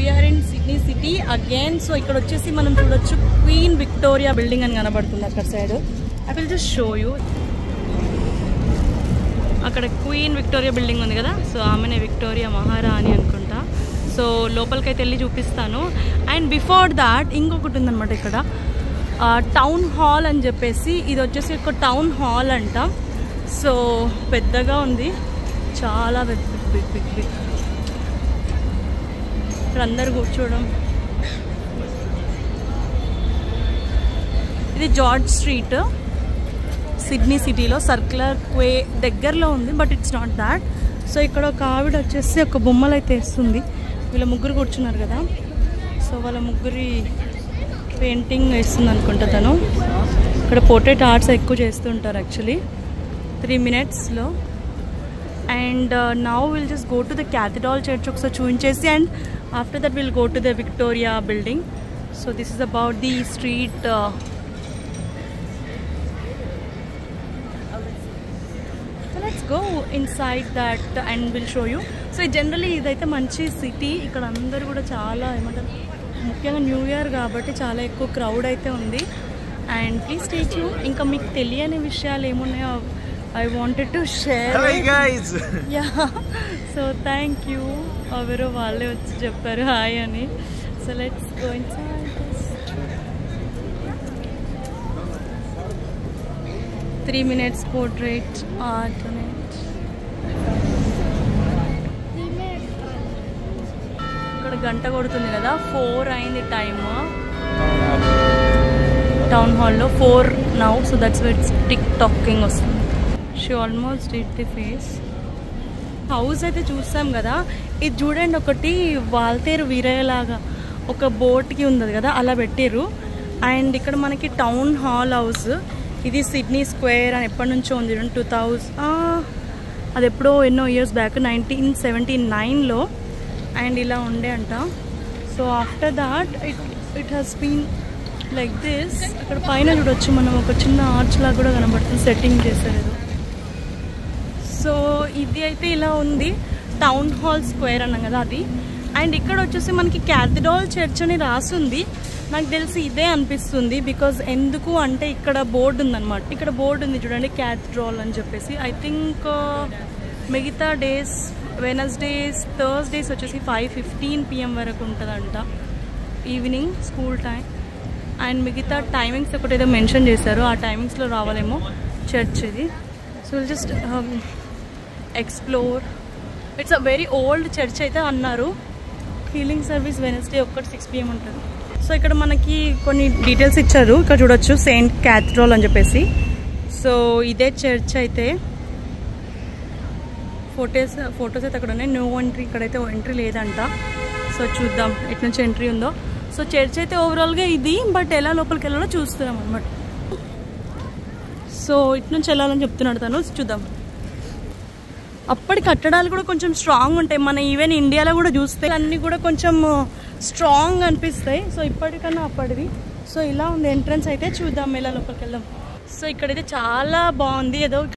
We are in Sydney city again so ఇక్కడ వచ్చేసి మనం చూడొచ్చు క్వీన్ విక్టోరియా బిల్డింగ్ అని కనబడుతుంది అక్కడ side I will just show you అక్కడ క్వీన్ విక్టోరియా బిల్డింగ్ ఉంది కదా సో ఆమెనే విక్టోరియా మహారాణి అనుకుంటా సో లోపలికైతే వెళ్ళి చూపిస్తాను అండ్ బిఫోర్ దాట్ ఇంకొకటి ఉందన్నమాట ఇక్కడ టౌన్ హాల్ అని చెప్పేసి ఇది వచ్చేసి ఒక టౌన్ హాల్ అంట సో పెద్దగా ఉంది చాలా పెద్ద బిగ్ బిగ్ బిగ్ ఇక్కడ అందరు కూర్చోవడం ఇది జార్జ్ స్ట్రీట్ సిడ్నీ సిటీలో సర్క్యులర్ క్వే దగ్గరలో ఉంది but it's not that so ఇక్కడ ఒక ఆవిడ వచ్చేసి ఒక బొమ్మలు అయితే వేస్తుంది వీళ్ళ ముగ్గురు కూర్చున్నారు కదా సో వాళ్ళ ముగ్గురి పెయింటింగ్ వేస్తుంది అనుకుంటా తను ఇక్కడ పోర్ట్రేట్ ఆర్ట్స్ ఎక్కువ చేస్తుంటారు యాక్చువల్లీ త్రీ మినిట్స్లో and now will just go to the cathedral church ఒకసారి చూపించేసి and after that will go to the Victoria building so this is about the street let's go inside that and will show you so generally ఇదైతే మంచి city ఇక్కడ అందరూ కూడా చాలా ఏమంటారు ముఖ్యంగా న్యూ ఇయర్ కాబట్టి చాలా ఎక్కువ క్రౌడ్ అయితే ఉంది అండ్ ప్లీజ్ స్టేట్ యూ ఇంకా మీకు తెలియని విషయాలు ఏమున్నాయో I wanted to share Hello you guys! Yeah so thank you ఎవరో వాళ్ళే వచ్చి చెప్పారు హాయ్ అని so let's go inside three minutes portrait art ఇక్కడ గంట కొడుతుంది కదా ఫోర్ అయింది టైమ్ టౌన్ హాల్లో four now so that's it's tick talking వస్తుంది she almost did the face house అయితే చూస్తాం కదా ఇది చూడండి ఒకటి వాల్తేరు వీరయ్యలాగా ఒక బోట్కి ఉంది కదా అలా పెట్టిర్రు అండ్ ఇక్కడ మనకి టౌన్ హాల్ హౌస్ ఇది సిడ్నీ స్క్వేర్ అని ఎప్పటి నుంచో ఉంది టూ థౌజండ్ అది ఎప్పుడో ఎన్నో ఇయర్స్ బ్యాక్ నైన్టీన్ సెవెంటీ నైన్లో అండ్ ఇలా ఉండే అంట so after that it it has been like this అక్కడ పైన చూడొచ్చు మనం ఒక చిన్న ఆర్చ్ లాగా కూడా కనబడుతుంది సెట్టింగ్ చేశారు ఏదో సో ఇది అయితే ఇలా ఉంది టౌన్ హాల్ స్క్వేర్ అన్నాం కదా అది అండ్ ఇక్కడ వచ్చేసి మనకి క్యాథిడాల్ చర్చ్ అని రాసుంది నాకు తెలిసి ఇదే అనిపిస్తుంది బికాజ్ ఎందుకు అంటే ఇక్కడ బోర్డు ఉందన్నమాట ఇక్కడ బోర్డు ఉంది చూడండి క్యాథిడ్రాల్ అని చెప్పేసి ఐ థింక్ మిగతా డేస్ వెనస్డేస్ థర్స్డేస్ వచ్చేసి ఫైవ్ ఫిఫ్టీన్ పిఎం వరకు ఉంటుందంట ఈవినింగ్ స్కూల్ టైం అండ్ మిగతా టైమింగ్స్ ఒకటి ఏదో మెన్షన్ చేశారు ఆ టైమింగ్స్లో రావాలేమో చర్చ్ ఇది so will just explore it's a very old church అయితే అన్నారు హీలింగ్ సర్వీస్ వెనస్డే ఒక్కటి సిక్స్ పిఎం ఉంటుంది సో ఇక్కడ మనకి కొన్ని డీటెయిల్స్ ఇచ్చారు ఇక్కడ చూడొచ్చు సెయింట్ క్యాథడ్రాల్ అని చెప్పేసి సో ఇదే చర్చ్ అయితే ఫొటోస్ ఫొటోస్ అయితే అక్కడ ఉన్నాయి నో ఎంట్రీ ఇక్కడైతే ఎంట్రీ లేదంట సో చూద్దాం ఎటు నుంచి ఎంట్రీ ఉందో సో చర్చ్ అయితే ఓవరాల్గా ఇది బట్ ఎలా లోపలికి వెళ్ళాలో చూస్తున్నాం అనమాట సో ఇటు నుంచి వెళ్ళాలని చెప్తున్నాడు తను చూద్దాం అప్పటి కట్టడాలు కూడా కొంచెం స్ట్రాంగ్ ఉంటాయి మన ఈవెన్ ఇండియాలో కూడా చూస్తే అన్నీ కూడా కొంచెం స్ట్రాంగ్ అనిపిస్తాయి సో ఇప్పటికన్నా అప్పటివి సో ఇలా ఉంది ఎంట్రన్స్ అయితే చూద్దాం ఎలా లోపలికి వెళ్దాం సో ఇక్కడైతే చాలా బాగుంది ఏదో